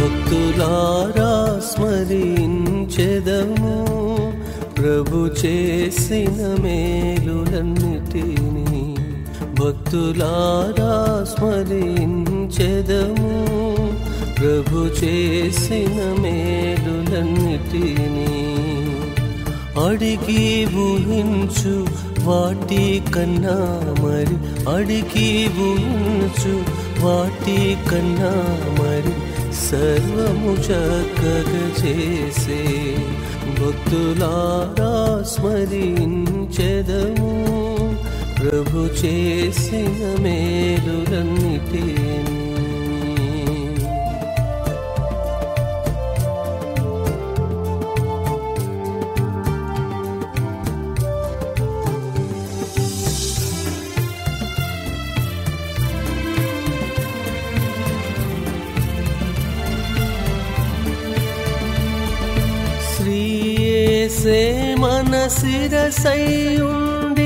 భక్తులారా స్మరించెదము ప్రభు చేసిన మేలులన్నిటినీ భక్తులారా స్మరించెదము ప్రభు చేసిన మేలులన్నిటినీ అడిగి ఊహించు వాటి కన్నా మరి అడిగి ఊహించు వాటి కన్నా మరి సర్వము చక్కగా చేసే భక్తులారా స్మరించెదము ప్రభు చేసిన మేలులన్నిటినీ శ్రీయేసే మన శిరసై ఉండి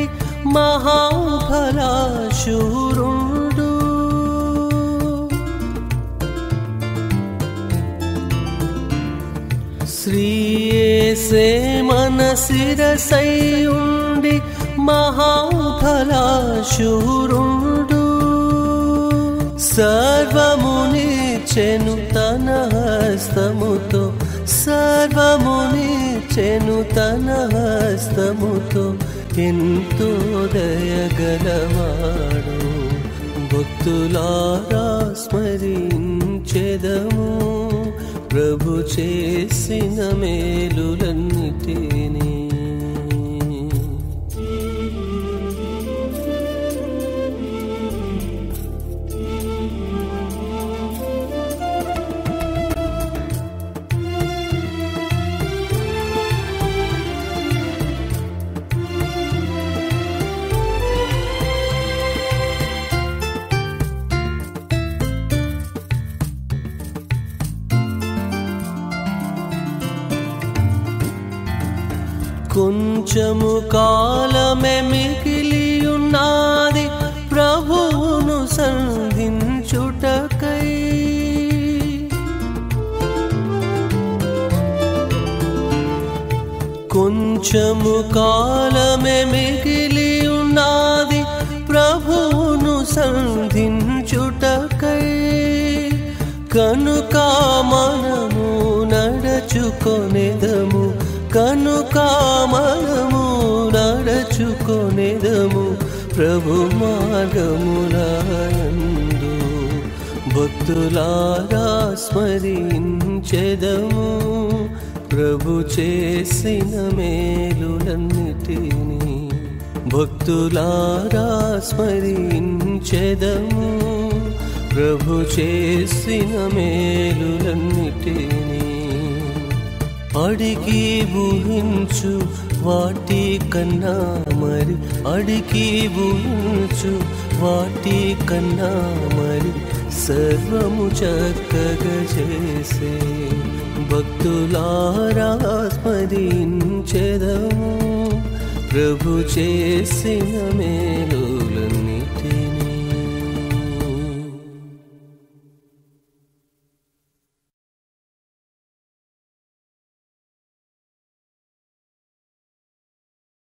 మహాఫలాశూరుడు శ్రీయేసే మన శిరసై ఉండి మహాఫలాశూరుడు సర్వముని చెను తన హస్తముతో సర్వముని చెను తన హస్తముతో ఎంతో దయగలవాడు భక్తులారా స్మరించెదము ప్రభు చేసిన మేలులన్నిటినీ కొంచెము కాలమే మిగిలి ఉన్నది ప్రభువును సంధించుటకై కొంచెము కాలమే మిగిలి ఉన్నది ప్రభువును సంధించుటకై కనుక మనము నడచుకొనేదము కనుక మనము నడచుకొనేదము ప్రభు మార్గములందు భక్తులారా స్మరించెదము ప్రభు చేసిన మేలులన్నిటినీ భక్తులారా స్మరించెదము ప్రభు చేసిన మేలులన్నిటినీ అడిగి ఊహించు వాటి కన్నా మరి అడిగి ఊహించు వాటి కన్నా మరి సర్వము చక్కగా చేసే భక్తులారా స్మరించెదము ప్రభు చేసిన మేలులన్నిటినీ